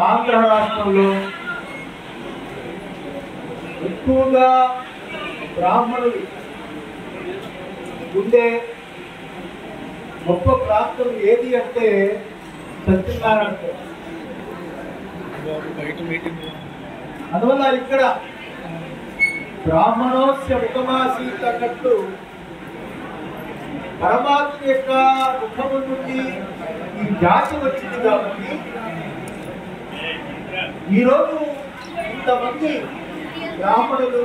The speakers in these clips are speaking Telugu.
ఆంధ్ర రాష్ట్రంలో ఎక్కువగా బ్రాహ్మణులు ఉండే గొప్ప ప్రాంతం ఏది అంటే సత్యనారాయణ బయట మీటింగ్ అందువల్ల ఇక్కడ బ్రాహ్మణోస్య ఉత్తమాసీత అన్నట్టు పరమాత్మ యొక్క ముఖము నుండి ఈ జాతి వచ్చింది కాబట్టి ఈరోజు ఇంతమంది బ్రాహ్మణులు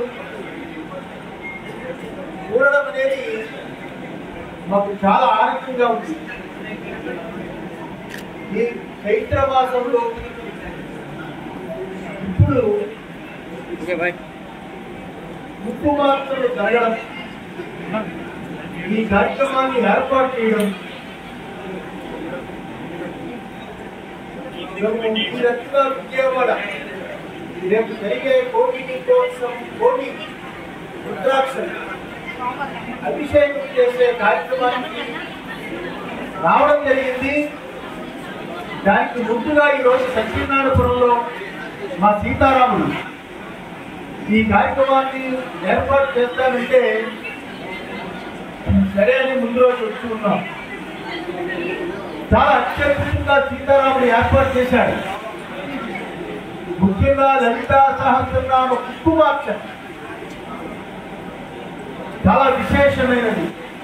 చూడడం అనేది మాకు చాలా ఆనందంగా ఉంది ఈ చైత్ర మాసంలో ఇప్పుడు ఓకే బాయ్ ముప్పు మార్పులు జరగడం ఈ కార్యక్రమాన్ని ఏర్పాటు చేయడం ఈ రకంగా విజయవాడ రేపు జరిగే కోటి దీపోత్సవం కోటి రుద్రాక్ష అభిషేకం చేసే కార్యక్రమానికి రావడం జరిగింది దానికి ముందుగా ఈరోజు సత్యనారాయణపురంలో మా సీతారాములు ఈ కార్యక్రమాన్ని ఏర్పాటు చేస్తానంటే సరే అని ముందు రోజు వచ్చి ఉన్నాం చాలా అత్యద్భుతంగా సీతారాముడు ఏర్పాటు చేశాడు ముఖ్యంగా లలిత సహస్రనామ కుక్కుమార్చ చాలా విశేషమైనది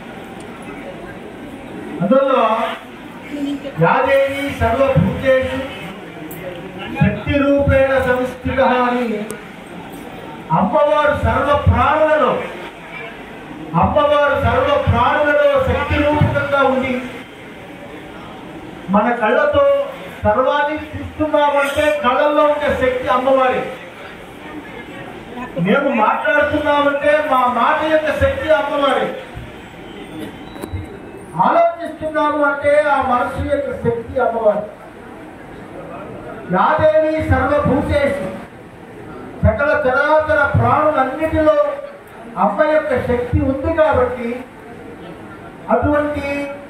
అందులో యాదేవి సర్వభూతేషు శక్తి రూపేణ సంస్థిత అని అమ్మవారు సర్వ ప్రాణులలో అమ్మవారు సర్వ ప్రాణులలో శక్తి రూపకంగా ఉండి మన కళ్ళతో సర్వాన్ని చూస్తున్నామంటే కళ్ళల్లో ఉండే శక్తి అమ్మవారి మేము మాట్లాడుతున్నామంటే మా మాట యొక్క శక్తి అమ్మవారి ఆలోచిస్తున్నాము అంటే ఆ మనసు యొక్క శక్తి అమ్మవారి యాదేవి సర్వభూతేషు సకల చరాచర ప్రాణులన్నిటిలో అమ్మ యొక్క శక్తి ఉంది కాబట్టి అటువంటి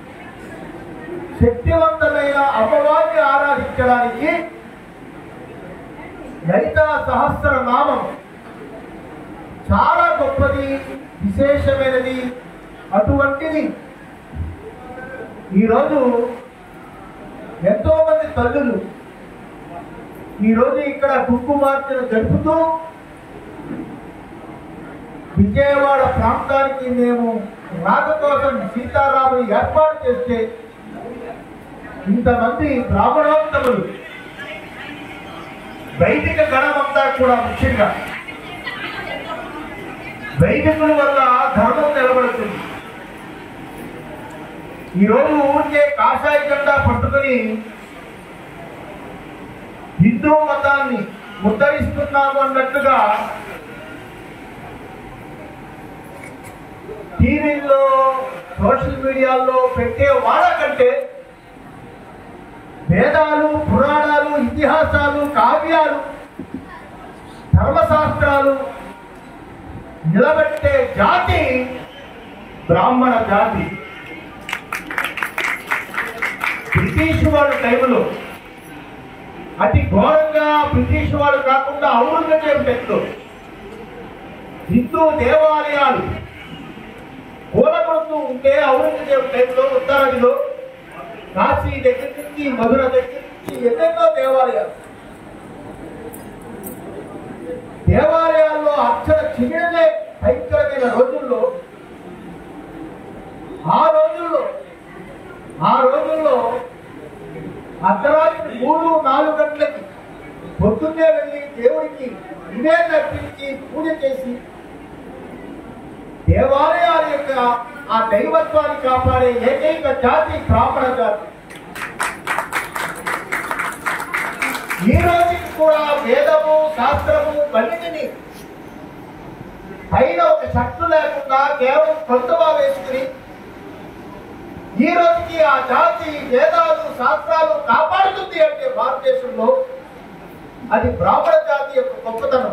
శక్తివంతమైన అమ్మవారిని ఆరాధించడానికి లలిత సహస్ర నామం చాలా గొప్పది విశేషమైనది అటువంటిది ఈరోజు ఎంతో మంది తల్లులు ఈరోజు ఇక్కడ కుంకుమార్చన జరుపుతూ విజయవాడ ప్రాంతానికి మేము రాక కోసం సీతారాముని ఏర్పాటు చేస్తే ఇంతమంది బ్రాహ్మణోత్తములు వైదిక గణమంతా కూడా ముఖ్యంగా వైదికుల వల్ల ధర్మం నిలబడుతుంది ఈరోజు ఊరికే కాషాయ జెండా పట్టుకుని హిందూ మతాన్ని ఉద్ధరిస్తున్నాము అన్నట్టుగా టీవీల్లో సోషల్ మీడియాలో పెట్టే వాళ్ళకంటే వేదాలు పురాణాలు ఇతిహాసాలు కావ్యాలు ధర్మశాస్త్రాలు నిలబెట్టే జాతి బ్రాహ్మణ జాతి బ్రిటిష్ వాళ్ళ టైంలో అతి ఘోరంగా బ్రిటిష్ వాళ్ళు కాకుండా ఔరంగజేబు టైంలో హిందూ దేవాలయాలు కూలగొడుతూ ఉంటే ఔరంగజేబు టైంలో ఉత్తరాదిలో కాశీ దగ్గర నుంచి మధుర దగ్గర నుంచి ఎన్నెన్నో దేవాలయాలు దేవాలయాల్లో అక్షర చిన్నదే భయంకరమైన రోజుల్లో ఆ రోజుల్లో ఆ రోజుల్లో అర్ధరాత్రి మూడు నాలుగు గంటలకి పొద్దున్నే వెళ్ళి దేవుడికి ఇదే నర్పించి పూజ చేసి దేవాలయాల యొక్క ఆ దైవత్వాన్ని కాపాడే ఏకైక జాతి బ్రాహ్మణ జాతి ఈ రోజుకి కూడా వేదము శాస్త్రము వన్నిటిని పైన ఒక షర్టు లేకుండా కేవలం కొంతగా వేసుకుని ఈ రోజుకి ఆ జాతి వేదాలు శాస్త్రాలు కాపాడుతుంది అంటే భారతదేశంలో అది బ్రాహ్మణ జాతి యొక్క గొప్పతనం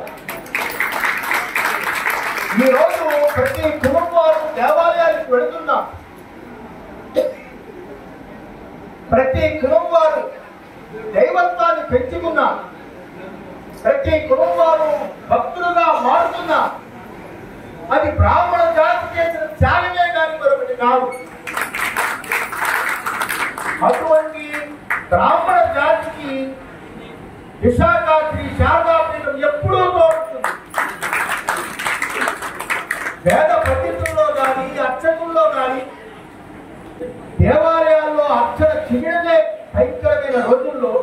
ఈ రోజు ప్రతి కుటుంబాలు దేవాలయానికి వెళుతున్నాం ప్రతి కుటుంబాలు దైవత్వాన్ని దైవత్వాన్ని పెంచుకున్నా ప్రతి కుటుంబాలు భక్తులుగా మారుతున్నా అది బ్రాహ్మణ జాతి చేసిన త్యాగమే కానీ మరొకటి కాదు అటువంటి బ్రాహ్మణ జాతికి విశాఖ శ్రీ శారదాపీఠం ఎప్పుడూ తోడుతుంది వేద పండితుల్లో కానీ అర్చకుల్లో కానీ దేవాలయాల్లో అర్చన చిగిడలే భయంకరమైన రోజుల్లో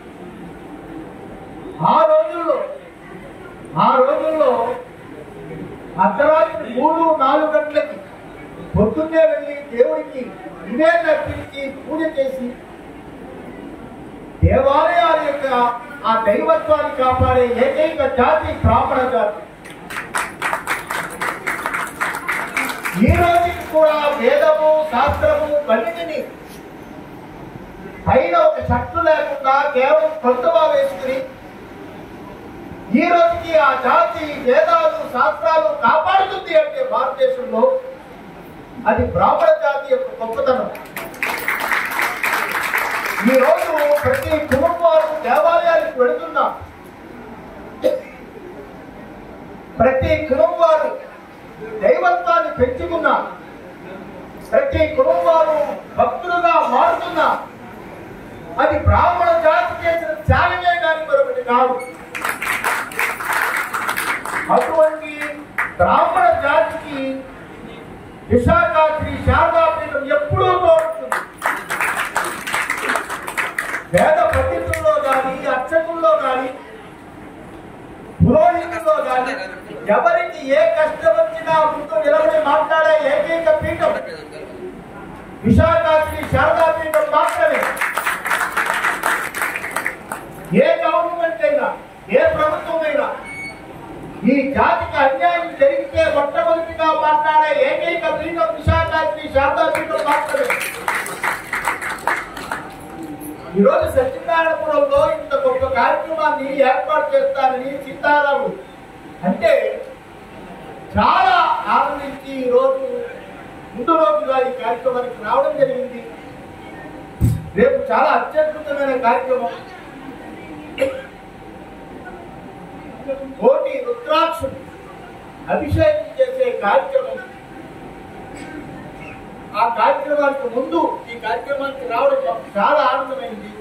ఆ రోజుల్లో ఆ రోజుల్లో అర్ధరాత్రి మూడు నాలుగు గంటలకి పొద్దున్నే వెళ్ళి దేవుడికి ఇదే నర్పించి పూజ చేసి దేవాలయాల యొక్క ఆ దైవత్వాన్ని కాపాడే ఏకైక జాతి బ్రాహ్మణ జాతి ఈ రోజుకి కూడా వేదము శాస్త్రము గణితిని పైన ఒక షర్టు లేకుండా కేవలం కొత్తగా వేసుకుని ఈ రోజుకి ఆ జాతి వేదాలు శాస్త్రాలు కాపాడుతుంది అంటే భారతదేశంలో అది బ్రాహ్మణ జాతి యొక్క గొప్పతనం ఈ రోజు ప్రతి కుటుంబాలు దేవాలయానికి వెళుతున్నా ప్రతి కుటుంబాలు దైవత్వాన్ని పెంచుకున్నా ప్రతి కుటుంబాలు భక్తులుగా మారుతున్నా అది బ్రాహ్మణ జాతి చేసిన త్యాగమే కానీ మరొకటి కాదు అటువంటి బ్రాహ్మణ జాతికి విశాఖ శ్రీ శారదాపీఠం ఎప్పుడూ తోడుతుంది వేద పండితుల్లో కానీ అర్చకుల్లో కానీ పురోహితుల్లో కానీ ఎవరికి ఏ కష్టం వచ్చినా ముందు నిలబడి మాట్లాడే ఏకైక పీఠం విశాఖ శ్రీ శారదా పీఠం మాత్రమే ఏ గవర్నమెంట్ అయినా ఏ ప్రభుత్వం అయినా ఈ జాతికి అన్యాయం జరిగితే మొట్టమొదటిగా మాట్లాడే ఏకైక పీఠం విశాఖ శ్రీ శారదా పీఠం మాత్రమే ఈరోజు సత్యనారాయణపురంలో ఇంత గొప్ప కార్యక్రమాన్ని ఏర్పాటు చేస్తానని సీతారాముడు అంటే చాలా ఆనందించి ఈరోజు ముందు రోజుగా ఈ కార్యక్రమానికి రావడం జరిగింది రేపు చాలా అత్యద్భుతమైన కార్యక్రమం కోటి రుద్రాక్షుడు అభిషేకం చేసే కార్యక్రమం ఆ కార్యక్రమానికి ముందు ఈ కార్యక్రమానికి రావడం మాకు చాలా ఆనందమైంది